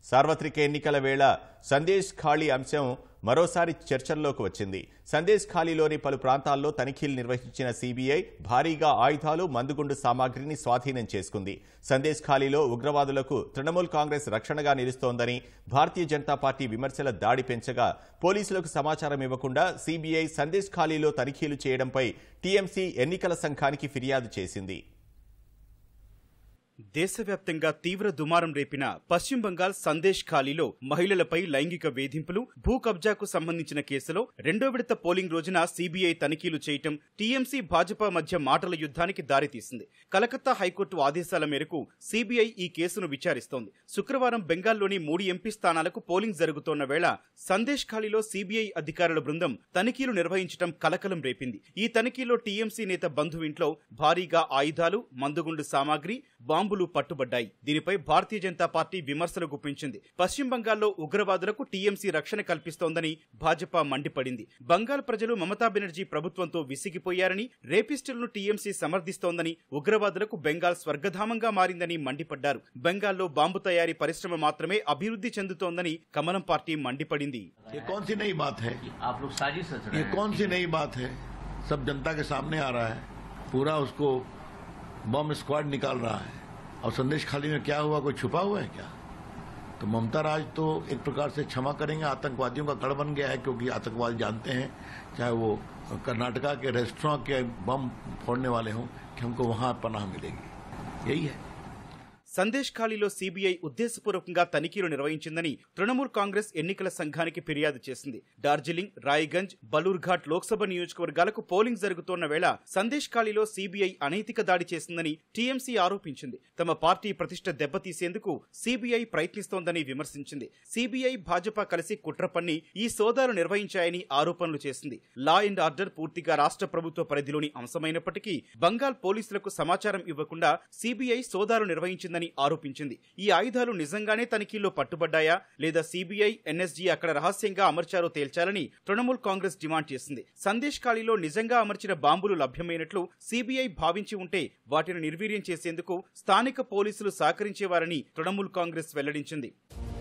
సార్వత్రిక ఎన్నికల వేళ సందేశ్ ఖాళీ అంశం మరోసారి చర్చల్లోకి వచ్చింది సందేశ్ ఖాళీలోని పలు ప్రాంతాల్లో తనిఖీలు నిర్వహించిన సీబీఐ భారీగా ఆయుధాలు మందుగుండు సామాగ్రిని స్వాధీనం చేసుకుంది సందేశ్ ఖాళీలో ఉగ్రవాదులకు తృణమూల్ కాంగ్రెస్ రక్షణగా నిలుస్తోందని భారతీయ జనతా పార్టీ విమర్శల దాడి పెంచగా పోలీసులకు సమాచారం ఇవ్వకుండా సీబీఐ సందేశ్ ఖాళీలో తనిఖీలు చేయడంపై టీఎంసీ ఎన్నికల సంఘానికి ఫిర్యాదు చేసింది దేశవ్యాప్తంగా తీవ్ర దుమారం రేపిన పశ్చిమ బంగాల్ సందేశ్ ఖాళీలో మహిళలపై లైంగిక వేధింపులు భూ కబ్జాకు సంబంధించిన కేసులో రెండో విడత పోలింగ్ రోజున సీబీఐ తనిఖీలు చేయటం టీఎంసీ భాజపా మధ్య మాటల యుద్ధానికి దారితీసింది కలకత్తా హైకోర్టు ఆదేశాల మేరకు సీబీఐ ఈ కేసును విచారిస్తోంది శుక్రవారం బెంగాల్లోని మూడు ఎంపీ స్థానాలకు పోలింగ్ జరుగుతోన్న వేళ సందేశ్ ఖాళీలో సీబీఐ అధికారుల బృందం తనిఖీలు నిర్వహించడం కలకలం రేపింది ఈ తనిఖీలో టీఎంసీ నేత బంధు ఇంట్లో భారీగా ఆయుధాలు మందుగుండు సామాగ్రి బాంబులు పట్టుబడ్డాయి దీనిపై భారతీయ జనతా పార్టీ విమర్శలు గుప్పించింది పశ్చిమ బంగాల్లో ఉగ్రవాదులకు టీఎంసీ రక్షణ కల్పిస్తోందని భాజపా మండిపడింది బంగాల్ ప్రజలు మమతా బెనర్జీ ప్రభుత్వంతో విసిగిపోయారని రేపిస్టులను టీఎంసీ సమర్థిస్తోందని ఉగ్రవాదులకు బెంగాల్ స్వర్గధామంగా మారిందని మండిపడ్డారు బెంగాల్లో బాంబు తయారీ పరిశ్రమ మాత్రమే అభివృద్ధి చెందుతోందని కమలం పార్టీ మండిపడింది ये कौन सी नई बात है आप लोग साजिश रच रहे ये हैं कौन सी नई बात है सब जनता के सामने आ रहा है पूरा उसको बम स्क्वाड निकाल रहा है और संदेश खाली में क्या हुआ कोई छुपा हुआ है क्या तो ममता राज तो एक प्रकार से क्षमा करेंगे आतंकवादियों का गढ़ बन गया है क्योंकि आतंकवादी जानते हैं चाहे वो कर्नाटका के रेस्टोरेंट के बम फोड़ने वाले हों कि हमको वहां पनाह मिलेगी यही है సందేశ్ ఖాళీలో సీబీఐ ఉద్దేశపూర్వకంగా తనిఖీలు నిర్వహించిందని తృణమూల్ కాంగ్రెస్ ఎన్నికల సంఘానికి ఫిర్యాదు చేసింది డార్జిలింగ్ రాయ్గంజ్ బలూర్ఘాట్ లోక్సభ నియోజకవర్గాలకు పోలింగ్ జరుగుతోన్న వేళ సందేశ్ ఖాళీలో సీబీఐ అనైతిక దాడి చేసిందని టీఎంసీ ఆరోపించింది తమ పార్టీ ప్రతిష్ట దెబ్బతీసేందుకు సీబీఐ ప్రయత్నిస్తోందని విమర్శించింది సీబీఐ భాజపా కలిసి కుట్ర పన్ని ఈ సోదాలు నిర్వహించాయని ఆరోపణలు చేసింది లా అండ్ ఆర్డర్ పూర్తిగా రాష్ట్ర ప్రభుత్వ పరిధిలోని అంశమైనప్పటికీ బంగాల్ పోలీసులకు సమాచారం ఇవ్వకుండా సీబీఐ సోదాలు నిర్వహించిందని ఆరోపించింది ఈ ఆయుధాలు నిజంగానే తనిఖీల్లో పట్టుబడ్డాయా లేదా సీబీఐ ఎన్ఎస్జీ అక్కడ రహస్యంగా అమర్చారో తేల్చాలని తృణమూల్ కాంగ్రెస్ డిమాండ్ చేసింది సందేశ్ ఖాళీలో నిజంగా అమర్చిన బాంబులు లభ్యమైనట్లు సీబీఐ భావించి ఉంటే వాటిని నిర్వీర్యం చేసేందుకు స్థానిక పోలీసులు సహకరించేవారని తృణమూల్ కాంగ్రెస్ వెల్లడించింది